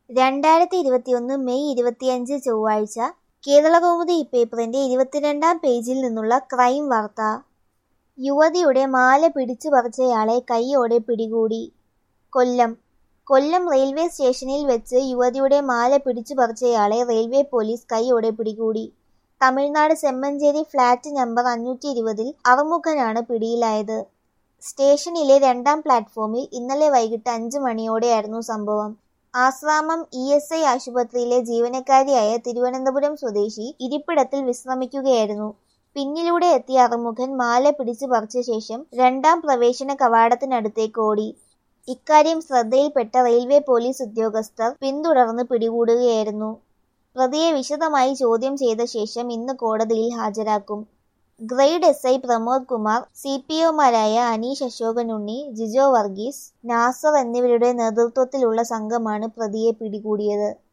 രണ്ടായിരത്തി ഇരുപത്തിയൊന്ന് മെയ് ഇരുപത്തിയഞ്ച് ചൊവ്വാഴ്ച കേരളകൗമുദി ഇപ്പേപ്പറിന്റെ ഇരുപത്തിരണ്ടാം പേജിൽ നിന്നുള്ള ക്രൈം വാർത്ത യുവതിയുടെ മാല പിടിച്ചു പറിച്ചയാളെ കൈയോടെ പിടികൂടി കൊല്ലം കൊല്ലം റെയിൽവേ സ്റ്റേഷനിൽ വെച്ച് യുവതിയുടെ മാല പിടിച്ചു പറിച്ചയാളെ റെയിൽവേ പോലീസ് കൈയോടെ പിടികൂടി തമിഴ്നാട് സെമ്മഞ്ചേരി ഫ്ളാറ്റ് നമ്പർ അഞ്ഞൂറ്റി ഇരുപതിൽ അറുമുഖനാണ് പിടിയിലായത് സ്റ്റേഷനിലെ രണ്ടാം പ്ലാറ്റ്ഫോമിൽ ഇന്നലെ വൈകിട്ട് അഞ്ച് മണിയോടെയായിരുന്നു സംഭവം ആശ്രാമം ഇ എസ് ഐ ആശുപത്രിയിലെ ജീവനക്കാരിയായ തിരുവനന്തപുരം സ്വദേശി ഇരിപ്പിടത്തിൽ വിശ്രമിക്കുകയായിരുന്നു പിന്നിലൂടെ എത്തിയ അറുമുഖൻ മാല പിടിച്ചു പറിച്ച ശേഷം രണ്ടാം പ്രവേശന കവാടത്തിനടുത്തേക്ക് ഓടി ഇക്കാര്യം ശ്രദ്ധയിൽപ്പെട്ട റെയിൽവേ പോലീസ് ഉദ്യോഗസ്ഥർ പിന്തുടർന്ന് പിടികൂടുകയായിരുന്നു പ്രതിയെ വിശദമായി ചോദ്യം ചെയ്ത ശേഷം ഇന്ന് കോടതിയിൽ ഹാജരാക്കും grade S I Pramod Kumar C P ഒമാരായ അനീഷ് അശോകനുണ്ണി ജിജോ വർഗീസ് നാസർ എന്നിവരുടെ നേതൃത്വത്തിലുള്ള സംഘമാണ് പ്രതിയെ പിടികൂടിയത്